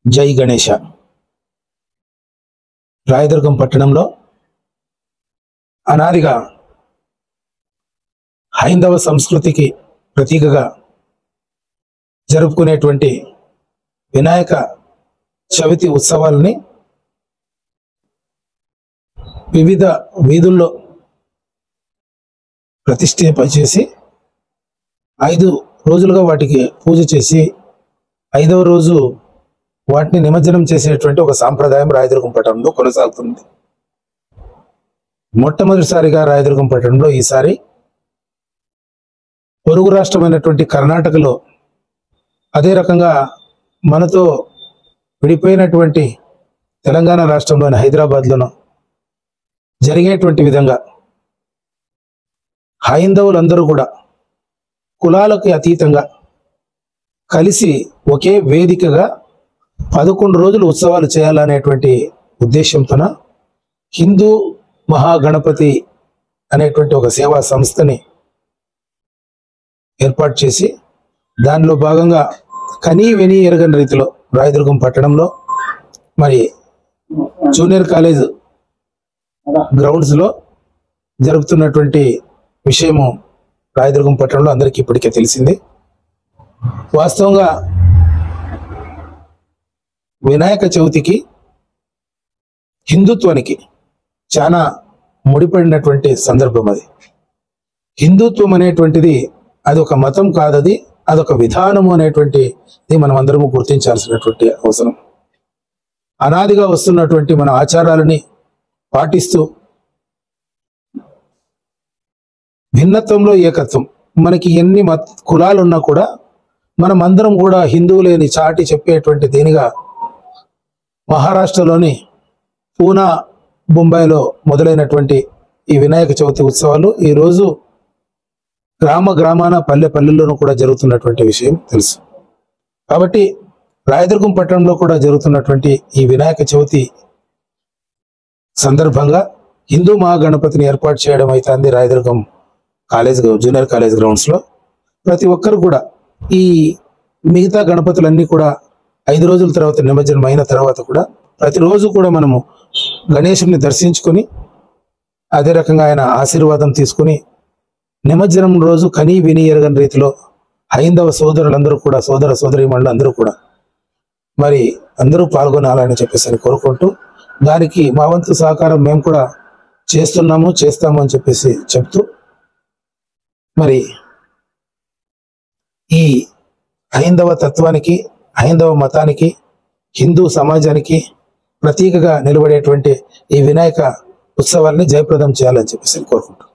జై గణేష రాయదుర్గం పట్టణంలో అనాదిగా హైందవ సంస్కృతికి ప్రతీకగా జరుపుకునేటువంటి వినాయక చవితి ఉత్సవాలని వివిధ వీధుల్లో ప్రతిష్ఠింప చేసి ఐదు రోజులుగా వాటికి పూజ చేసి ఐదవ రోజు వాటిని నిమజ్జనం చేసేటువంటి ఒక సాంప్రదాయం రాయదుర్గం పట్టణంలో కొనసాగుతుంది మొట్టమొదటిసారిగా రాయదుర్గం పట్టణంలో ఈసారి పొరుగు రాష్ట్రమైనటువంటి కర్ణాటకలో అదే రకంగా మనతో విడిపోయినటువంటి తెలంగాణ రాష్ట్రంలోని హైదరాబాద్లోను జరిగేటువంటి విధంగా హైందవులందరూ కూడా కులాలకు అతీతంగా కలిసి ఒకే వేదికగా పదకొండు రోజులు ఉత్సవాలు చేయాలనేటువంటి ఉద్దేశంతోన హిందూ మహాగణపతి అనేటువంటి ఒక సేవా సంస్థని ఏర్పాటు చేసి దానిలో భాగంగా కనీ విని ఎరగని రీతిలో రాయదుర్గం పట్టణంలో మరి జూనియర్ కాలేజ్ గ్రౌండ్స్ లో జరుగుతున్నటువంటి విషయము రాయదుర్గం పట్టణంలో అందరికీ ఇప్పటికే తెలిసింది వాస్తవంగా వినాయక చవితికి హిందుత్వానికి చాలా ముడిపడినటువంటి సందర్భం అది హిందుత్వం అనేటువంటిది అది ఒక మతం కాదది అదొక విధానము అనేటువంటి ఇది మనం అందరము గుర్తించాల్సినటువంటి అవసరం అనాదిగా వస్తున్నటువంటి మన ఆచారాలని పాటిస్తూ భిన్నత్వంలో ఏకత్వం మనకి ఎన్ని మత కులాలు ఉన్నా కూడా మనం అందరం కూడా హిందువులేని చాటి చెప్పేటువంటి దీనిగా మహారాష్ట్రలోని పూనా బొంబాయిలో మొదలైనటువంటి ఈ వినాయక చవితి ఉత్సవాలు ఈ రోజు గ్రామ గ్రామాన పల్లె పల్లెల్లోనూ కూడా జరుగుతున్నటువంటి విషయం తెలుసు కాబట్టి రాయదుర్గం పట్టణంలో కూడా జరుగుతున్నటువంటి ఈ వినాయక చవితి సందర్భంగా హిందూ మహాగణపతిని ఏర్పాటు చేయడం అవుతుంది Rayadurgam college junior college grounds లో ప్రతి ఒక్కరు కూడా ఈ మిగతా గణపతులన్నీ కూడా ఐదు రోజుల తర్వాత నిమజ్జనం అయిన తర్వాత కూడా ప్రతిరోజు కూడా మనము గణేశుని దర్శించుకొని అదే రకంగా ఆయన ఆశీర్వాదం తీసుకుని నిమజ్జనం రోజు కనీ విని ఎరగని రీతిలో హైందవ సోదరులందరూ కూడా సోదర సోదరీమణులు అందరూ కూడా మరి అందరూ పాల్గొనాలని చెప్పేసి అని కోరుకుంటూ దానికి మా వంతు సహకారం మేము కూడా చేస్తున్నాము చేస్తాము అని చెప్పేసి చెప్తూ మరి ఈ హైందవ తత్వానికి హైందవ మతానికి హిందూ సమాజానికి ప్రతీకగా నిలబడేటువంటి ఈ వినాయక ఉత్సవాల్ని జయప్రదం చేయాలని చెప్పేసి కోరుకుంటున్నాను